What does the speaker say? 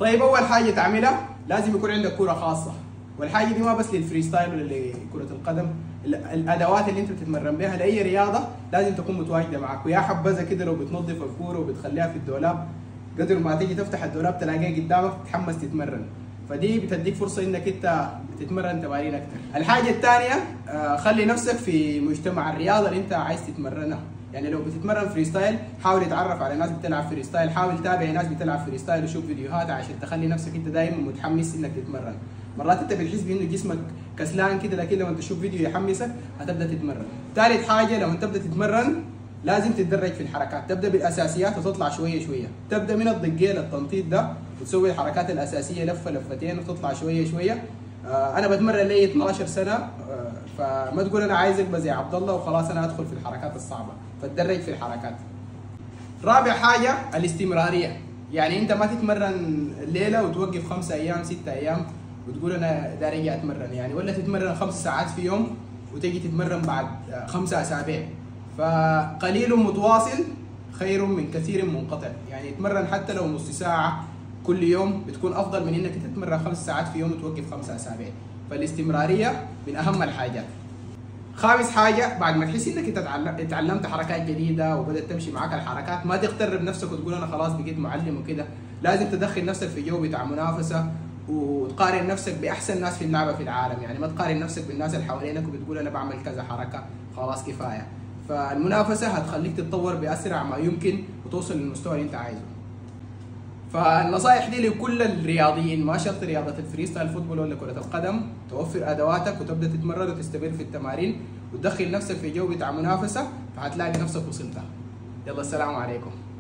طيب اول حاجه تعملها لازم يكون عندك كره خاصه والحاجه دي ما بس للفري ستايل ولا لكره القدم ال- الادوات اللي انت بتتمرن بها لاي رياضه لازم تكون متواجده معك ويا حبذا كده لو بتنظف الكوره وبتخليها في الدولاب قدر ما تيجي تفتح الدولاب تلاقيه قدامك تتحمس تتمرن فدي بتديك فرصه انك انت تتمرن تمارين اكثر الحاجه الثانيه خلي نفسك في مجتمع الرياضه اللي انت عايز تتمرنها يعني لو بتتمرن فري ستايل حاول تتعرف على ناس بتلعب فري ستايل حاول تتابع ناس بتلعب فري ستايل وشوف فيديوهات عشان تخلي نفسك انت دايما متحمس انك تتمرن مرات انت بتحس بانه جسمك كسلان كده لكن لما تشوف فيديو يحمسك هتبدا تتمرن ثالث حاجه لما تبدا تتمرن لازم تتدرج في الحركات تبدا بالاساسيات وتطلع شويه شويه تبدا من الضجيل التنطيط ده وتسوي الحركات الاساسيه لفه لفتين وتطلع شويه شويه آه انا بتمرن لي 12 سنه آه فما تقول انا عايز ابقى زي عبد الله وخلاص انا ادخل في الحركات الصعبه فتدرج في الحركات رابع حاجه الاستمراريه يعني انت ما تتمرن الليله وتوقف خمسة ايام ستة ايام وتقول انا داري ارجع اتمرن يعني ولا تتمرن خمس ساعات في يوم وتجي تتمرن بعد خمسة اسابيع فقليل متواصل خير من كثير منقطع يعني اتمرن حتى لو نص ساعه كل يوم بتكون افضل من انك تتمرن خمس ساعات في يوم وتوقف خمسة اسابيع فالاستمراريه من اهم الحاجات خامس حاجة بعد ما تحس انك انت اتعلم- اتعلمت حركات جديدة وبدأت تمشي معاك الحركات ما تغتر بنفسك وتقول انا خلاص بقيت معلم وكده لازم تدخل نفسك في جو بتاع منافسة وتقارن نفسك باحسن ناس في اللعبة في العالم يعني ما تقارن نفسك بالناس اللي حوالينك وبتقول انا بعمل كذا حركة خلاص كفاية فالمنافسة هتخليك تتطور بأسرع ما يمكن وتوصل للمستوى اللي انت عايزه فالنصائح دي لكل الرياضيين ما شرط رياضة الفري ستايل فوتبول ولا كرة القدم توفر أدواتك وتبدأ تتمرن وتستمر في التمارين وتدخل نفسك في جو بتاع منافسة فهتلاقي نفسك وصلتها يلا السلام عليكم